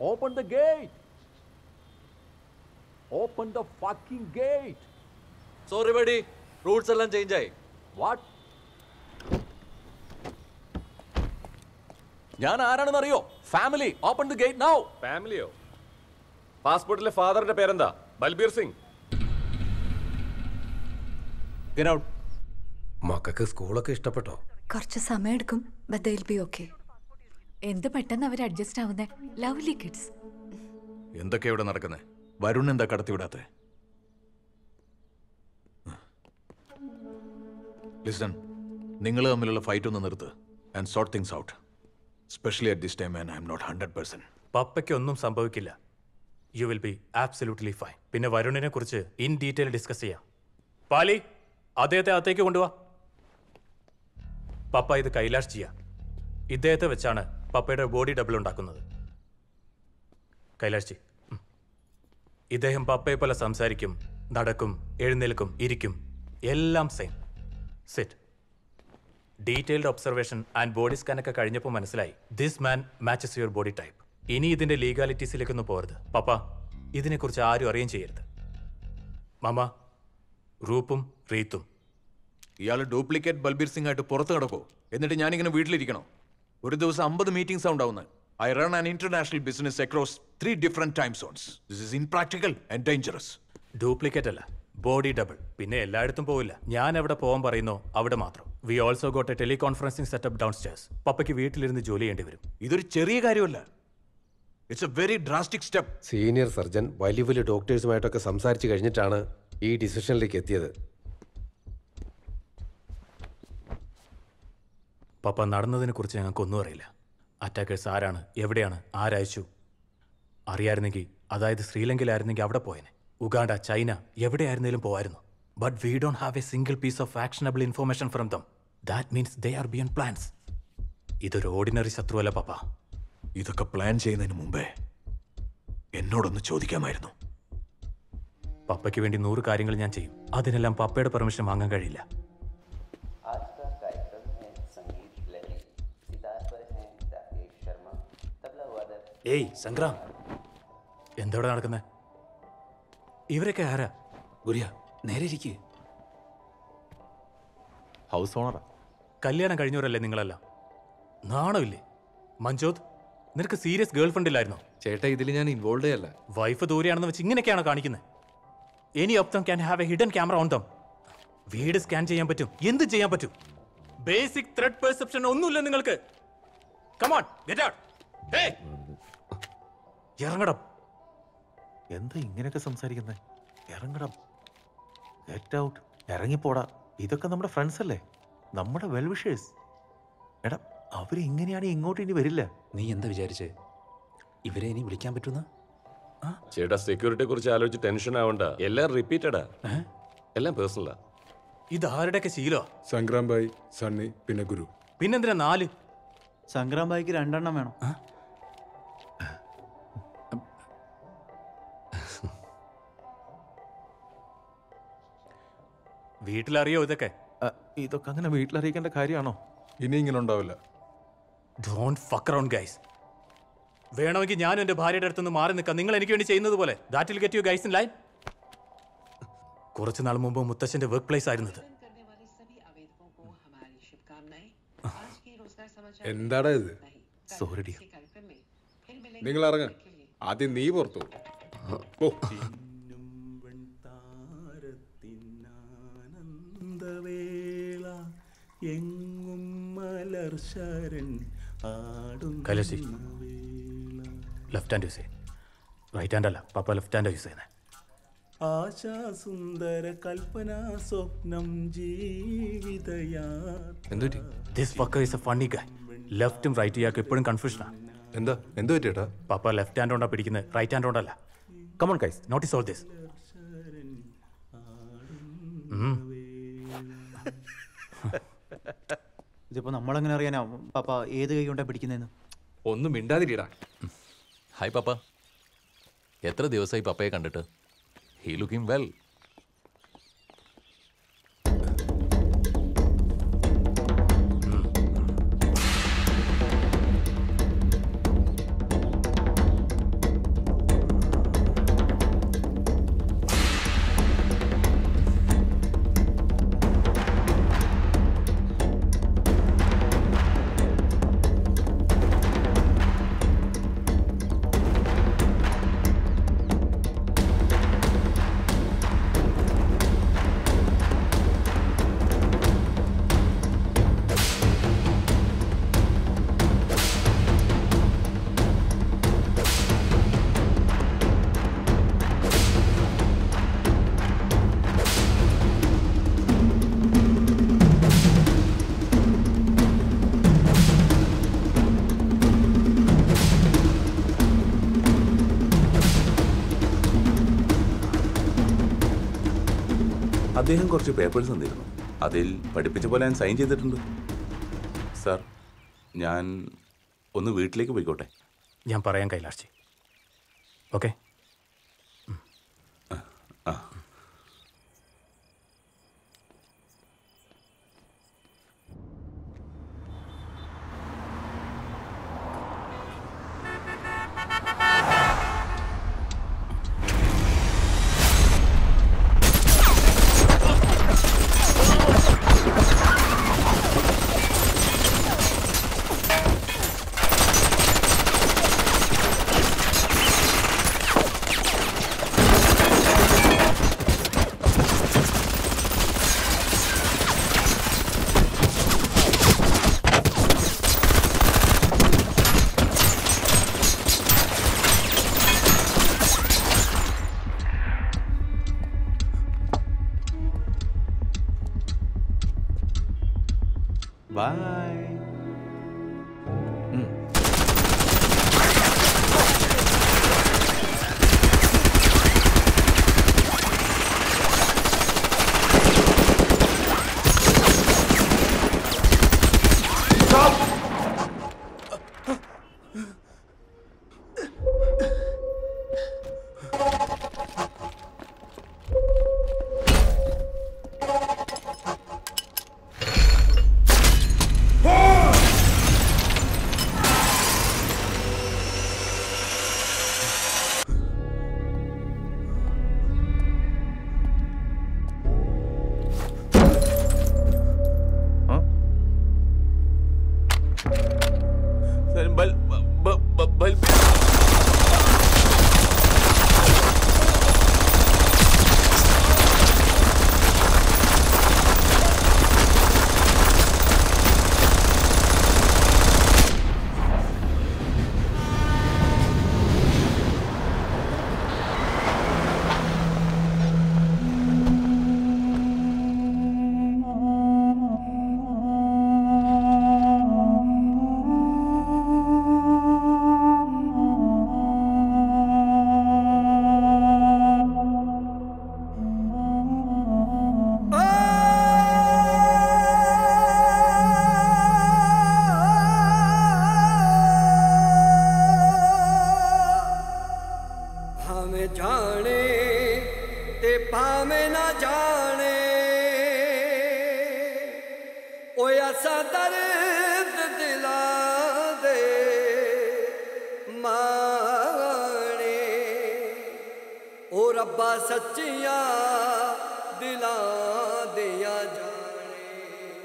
Open the gate. Open the fucking gate. Sorry buddy rules എല്ലാം change ആയി What? ഞാൻ ആരാണെന്ന് അറിയോ family open the gate now ഫാമിലിയോ പാസ്പോർട്ടിലെ ഫാദറിന്റെ പേരെന്താ ബൽബീർ സിംഗ് ഗെറ്റ് ഔട്ട് മക്കൾക്ക് സ്കൂളൊക്കെ ഇഷ്ടപ്പെട്ടോ കുറച്ച് സമയമെടുക്കും ബട്ട് ദേ ബി ഓക്കെ എന്ത് പെട്ടെന്ന് അവർ അഡ്ജസ്റ്റ് ആവുന്നേ ലവ്ലി കിഡ്സ് എന്തൊക്കെയാ ഇവിടെ നടക്കുന്നത് വരുൺ എന്താ കടത്തിവിടാത്തെ ലിസൺ നിങ്ങൾ തമ്മിലുള്ള ഫൈറ്റ് ഒന്ന് നിർത്ത് and sort things out specially at this time and I'm not hundred percent പപ്പയ്ക്ക് ഒന്നും സംഭവിക്കില്ല you will be absolutely fine പിന്നെ വരുണിനെ കുറിച്ച് ഇൻ ഡീറ്റെയിൽ ഡിസ്കസ് ചെയ്യാം പാലി അദ്ദേഹത്തെ അകത്തേക്ക് കൊണ്ടുപോവാ പപ്പ ഇത് കൈലാഷ് ചെയ്യാം ഇദ്ദേഹത്തെ വെച്ചാണ് പപ്പയുടെ ബോഡി ഡബിൾ ഉണ്ടാക്കുന്നത് കൈലാഷ് ജി ഉം. ഇദ്ദേഹം പപ്പയെ പോലെ സംസാരിക്കും നടക്കും എഴുന്നേൽക്കും ഇരിക്കും എല്ലാം same set detailed observation and body scan ഒക്കെ കഴിഞ്ഞപ്പോൾ മനസ്സിലായി this man matches your body type ഇനി ഇതിന്റെ ലീഗാലിറ്റീസിലേക്കൊന്നും പോകരുത് പപ്പ ഇതിനെക്കുറിച്ച് ആരും അറിയുകയും ചെയ്യരുത് മാമ റൂപ്പും റീത്തും ഇയാൾ ഡ്യൂപ്ലിക്കേറ്റ് ബൽബീർ സിംഗ് ആയിട്ട് പുറത്ത് കിടക്കോ എന്നിട്ട് ഞാനിങ്ങനെ വീട്ടിലിരിക്കണോ ഒരു ദിവസം അമ്പത് മീറ്റിംഗ്സ് ഉണ്ടാവുന്നത് I run an international business across three different time zones this is impractical and dangerous duplicate അല്ല ബോഡി ഡബിൾ പിന്നെ എല്ലായിടത്തും പോവില്ല ഞാൻ എവിടെ പോകാൻ പറയുന്നോ അവിടെ മാത്രം we also got a teleconferencing setup downstairs പപ്പയ്ക്ക് വീട്ടിലിരുന്ന് ജോലി ചെയ്യേണ്ടി വരും ഇതൊരു ചെറിയ കാര്യമല്ല it's a very drastic step senior surgeon വലിയ വലിയ ഡോക്ടേഴ്സുമായിട്ടൊക്കെ സംസാരിച്ച് കഴിഞ്ഞിട്ടാണ് ഈ ഡിസിഷനിലേക്ക് എത്തിയത് പപ്പ നടന്നതിനെക്കുറിച്ച് ഞങ്ങൾക്കൊന്നും അറിയില്ല അറ്റാക്കേഴ്സ് ആരാണ് എവിടെയാണ് ആരയച്ചു അറിയായിരുന്നെങ്കിൽ അതായത് ശ്രീലങ്കയിലായിരുന്നെങ്കിൽ അവിടെ പോയേനെ ഉഗാണ്ട ചൈന എവിടെയായിരുന്നേലും പോവായിരുന്നു but we don't have a single piece of actionable information from them that means they are beyond plans ഇതൊരു ഓർഡിനറി ശത്രുവല്ല പപ്പ ഇതൊക്കെ പ്ലാൻ ചെയ്യുന്നതിന് മുമ്പേ എന്നോടൊന്ന് ചോദിക്കാമായിരുന്നു പപ്പയ്ക്ക് വേണ്ടി നൂറ് കാര്യങ്ങൾ ഞാൻ ചെയ്യും അതിനെല്ലാം പപ്പയുടെ പെർമിഷൻ വാങ്ങാൻ കഴിയില്ല आज का कार्यक्रम है संगीत लहरी सितार पर हैं राकेश शर्मा तबला वादक ഏയ് സംഗ്രാം എന്തവിടെ നടക്കുന്നത് ഇവരൊക്കെ ആരാ ഗുരിയ നേരെ ഇരിക്കേ ഹൗസ് ഓണറാ കല്യാണം കഴിഞ്ഞവരല്ലേ നിങ്ങളെല്ലാം നാണമില്ലേ മഞ്ജോത് നിനക്ക് സീരിയസ് ഗേൾ ഫ്രണ്ട് ഇല്ലായിരുന്നോ ചേട്ടാ ഇതിൽ ഞാൻ ഇൻവോൾവ് അല്ല വൈഫ് ദൂരെയാണെന്ന് വെച്ച് ഇങ്ങനെയൊക്കെയാണോ കാണിക്കുന്നത് any of them can have a hidden camera on them വീട് സ്കാൻ ചെയ്യാൻ പറ്റും എന്ത് ചെയ്യാൻ പറ്റും ബേസിക് ത്രെഡ് പെർസെപ്ഷൻ ഒന്നുമില്ല നിങ്ങൾക്ക് കമോൺ ഗെറ്റ് ഔട്ട് ഹേ ഇറങ്ങടം എന്താ ഇങ്ങനെയൊക്കെ സംസാരിക്കുന്നത് ഇറങ്ങണം ഗെറ്റ് ഔട്ട് ഇറങ്ങിപ്പോടാ ഇതൊക്കെ നമ്മുടെ ഫ്രണ്ട്സ് അല്ലേ നമ്മുടെ വെൽവിഷേഴ്സ് എടാ അവര് ഇങ്ങനെയാണ് ഇങ്ങോട്ട് ഇനി വരില്ല നീ എന്താ വിചാരിച്ചേ ഇവരെ ഇനി വിളിക്കാൻ പറ്റുന്ന ചേട്ടാ സെക്യൂരിറ്റിയെ കുറിച്ച് ആലോചിച്ച് ടെൻഷൻ ആവണ്ട എല്ലാം റിപ്പീറ്റഡാ എല്ലാം പേഴ്സണലാ ഇത് ആരുടെയൊക്കെ ശീലോ സംഗ്രാം ഭായ് സണ്ണി പിന്നെ ഗുരു പിന്നെന്തിനാ നാല് സംഗ്രാം ബായിക്ക് രണ്ടെണ്ണം വേണം വീട്ടിലറിയോ ഇതൊക്കെ ഇതൊക്കെ അങ്ങനെ വീട്ടിലറിയിക്കേണ്ട കാര്യമാണോ ഇനി ഇങ്ങനെ ഉണ്ടാവില്ല ഡോണ്ട് ഫക്ക് അറൗണ്ട് ഗൈസ് വേണമെങ്കിൽ ഞാനും എന്റെ ഭാര്യയുടെ അടുത്തുനിന്ന് മാറി നിൽക്കാം നിങ്ങൾ എനിക്ക് വേണ്ടി ചെയ്യുന്നത് പോലെ that will get you guys in line കുറച്ച് നാൾ മുമ്പ് മുത്തശ്ശന്റെ വർക്ക് പ്ലേസ് ആയിരുന്നത് എന്താടാ ഇത് സോറി ഡിയർ നിങ്ങൾ ഇറങ്ങ ആദ്യം നീ പുറത്തു പോ. ഓ എങ്ങും മലർശരൻ ആടും കൈലാസി ലെഫ്റ്റ് ഹാൻഡ് യൂസ് ചെയ്യും റൈറ്റ് ഹാൻഡ് അല്ല പപ്പ ലെഫ്റ്റ് ഹാൻഡ് യൂസ് ചെയ്യുന്നത് ആശാസുന്ദര കൽപ്പന സ്വപ്നം ജീവിതയാ എന്തുപറ്റി this fucker is a funny guy ലെഫ്റ്റും റൈറ്റ് ഇയാൾക്ക് എപ്പോഴും കൺഫ്യൂഷനാണ് എന്താ എന്ത് പറ്റിയേട്ടാ പപ്പ ലെഫ്റ്റ് ഹാൻഡ് കൊണ്ടാണ് പിടിക്കുന്നത് റൈറ്റ് ഹാൻഡ് കൊണ്ടല്ല come on guys notice all this ഇതിപ്പോ നമ്മളെങ്ങനെ അറിയാനാ പാപ്പ ഏത് കൈ കൊണ്ടാ പിടിക്കുന്നതെന്ന് ഒന്നും മിണ്ടാതിരിടാ ഹായ് പപ്പ എത്ര ദിവസമായി പപ്പയെ കണ്ടിട്ട് ഹീ ലുക്കിംഗ് വെൽ അദ്ദേഹം കുറച്ച് പേപ്പേഴ്സ് തന്നിരുന്നു അതിൽ പഠിപ്പിച്ച പോലെ ഞാൻ സൈൻ ചെയ്തിട്ടുണ്ട് സാർ ഞാൻ ഒന്ന് വീട്ടിലേക്ക് പോയിക്കോട്ടെ ഞാൻ പറയാൻ കൈലാർച്ചി ഓക്കെ ആ ബൈ ബൽ ബ- ബ- ബൽ ਭਾਵੇਂ ਜਾਣੇ ਤੇ ਭਾਵੇਂ ਨਾ ਜਾਣੇ ਓਏ ਅਸਾਂ ਦਰਦ ਦਿਲਾਂ ਦੇ ਮਾਣੇ ਓ ਰੱਬਾ ਸੱਚੀਆਂ ਦਿਲਾਂ ਦੀਆਂ ਜਾਣੇ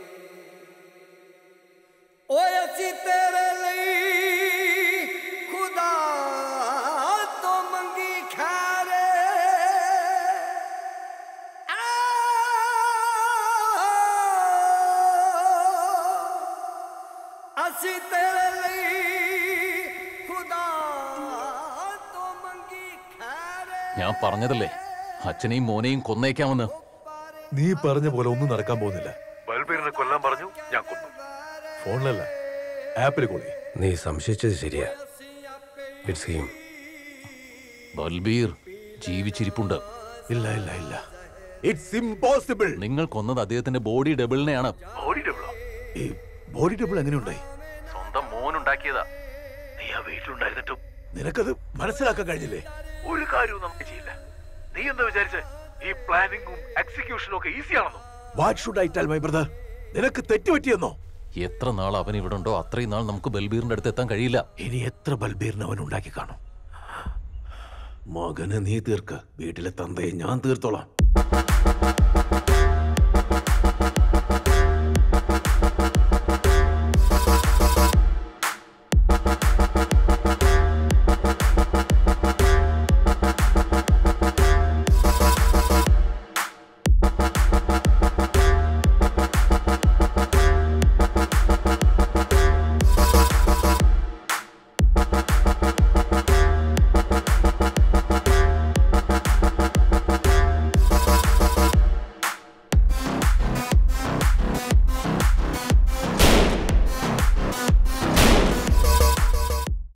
ਓਏ ਅਸੀਂ ਤੇਰੇ ਲਈ ਖੁਦਾ ਤੋਂ ਮੰਗੀ ਖੈਰੇ ਅਸੀਂ ਤੇਰੇ ਲਈ ਖੁਦਾ ਤੋਂ ਮੰਗੀ ਖੈਰੇ ഞാൻ പറഞ്ഞതല്ലേ അച്ഛനെയും മോനെയും കൊന്നേക്കാമെന്ന് നീ പറഞ്ഞ പോലെ ഒന്നും നടക്കാൻ പോകുന്നില്ല ബൽബീറിനെ കൊല്ലാൻ പറഞ്ഞു ഞാൻ കൊന്നു ഫോണിലല്ല ആപ്പിൽ കൂടി നീ സംശയിച്ചത് ശരിയാ ഇറ്റ്സ് ഹിം ബൽബീർ ജീവിച്ചിരിപ്പുണ്ട് ഇല്ല ഇല്ല ഇല്ല ഇറ്റ്സ് ഇംപോസിബിൾ നിങ്ങൾ കൊന്നത് അദ്ദേഹത്തിന്റെ ബോഡി ഡബിളിനെയാണ് ബോഡി ഡബിളോ ഈ ബോഡി ഡബിൾ എങ്ങനെ ഉണ്ടായി സ്വന്തം മോനുണ്ടാക്കിയതാ നീ ആ വീട്ടിലുണ്ടായിരുന്നിട്ടും നിനക്കത് മനസ്സിലാക്കാൻ കഴിഞ്ഞില്ലേ ഒരു കാര്യവും നമുക്ക് ചെയ്യില്ല നീ എന്താ വിചാരിച്ചേ ഈ പ്ലാനിങ്ങും എക്സിക്യൂഷനും ഒക്കെ ഈസി ആണെന്നോ what should I tell my brother നിനക്ക് തെറ്റുപറ്റിയെന്നോ എത്ര നാൾ അവൻ ഇവിടെ ഉണ്ടോ അത്രയും നാൾ നമുക്ക് ബൽബീറിന്റെ അടുത്ത് എത്താൻ കഴിയില്ല ഇനി എത്ര ബൽബീറിന് അവൻ ഉണ്ടാക്കി കാണും മകനെ നീ തീർക്ക് വീട്ടിലെ തന്തയെ ഞാൻ തീർത്തോളാം